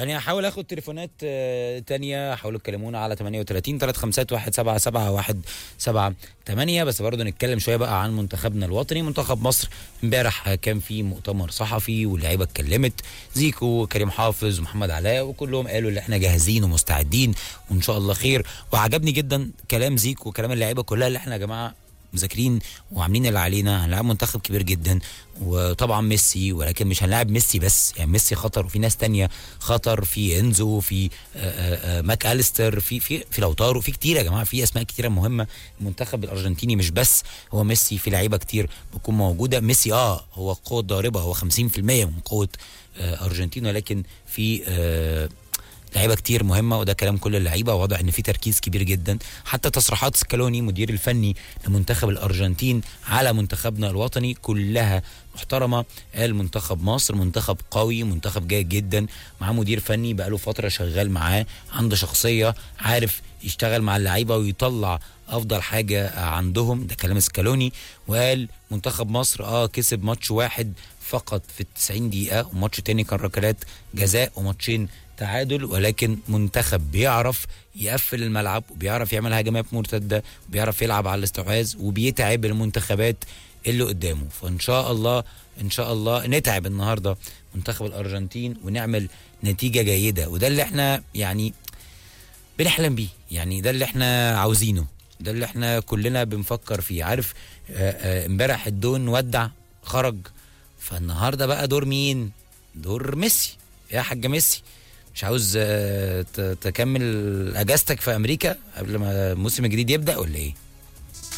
يعني هحاول اخد تليفونات آه، تانية حاولوا تكلمونا على 38 3 5 1 7 7 1 7 8 بس برضه نتكلم شويه بقى عن منتخبنا الوطني منتخب مصر امبارح كان في مؤتمر صحفي واللعيبه اتكلمت زيكو وكريم حافظ ومحمد علاء وكلهم قالوا ان احنا جاهزين ومستعدين وان شاء الله خير وعجبني جدا كلام زيكو وكلام اللعيبه كلها اللي احنا يا جماعه مذاكرين وعاملين اللي علينا هنلعب منتخب كبير جدا وطبعا ميسي ولكن مش هنلاعب ميسي بس يعني ميسي خطر وفي ناس تانية خطر في انزو في آه، آه، آه، ماك اليستر في في في لوتارو في كتير يا جماعه في اسماء كتيره مهمه المنتخب الارجنتيني مش بس هو ميسي في لعيبه كتير بتكون موجوده ميسي اه هو قوه ضاربه هو 50% من قوه آه، ارجنتين ولكن في آه، لعيبه كتير مهمه وده كلام كل اللعيبه واضح ان في تركيز كبير جدا حتى تصريحات سكالوني مدير الفني لمنتخب الارجنتين على منتخبنا الوطني كلها محترمه قال منتخب مصر منتخب قوي منتخب جيد جدا معاه مدير فني بقاله فتره شغال معاه عنده شخصيه عارف يشتغل مع اللعيبه ويطلع افضل حاجه عندهم ده كلام سكالوني وقال منتخب مصر اه كسب ماتش واحد فقط في ال 90 دقيقه وماتش تاني كان ركلات جزاء وماتشين تعادل ولكن منتخب بيعرف يقفل الملعب وبيعرف يعمل هجمات مرتده وبيعرف يلعب على الاستحواذ وبيتعب المنتخبات اللي قدامه فان شاء الله ان شاء الله نتعب النهارده منتخب الارجنتين ونعمل نتيجه جيده وده اللي احنا يعني بنحلم بيه يعني ده اللي احنا عاوزينه ده اللي احنا كلنا بنفكر فيه عارف آه، آه، امبارح الدون ودع خرج فالنهارده بقى دور مين دور ميسي يا حاج ميسي مش عاوز آه، ت- تكمل اجازتك في امريكا قبل ما الموسم الجديد يبدا ولا ايه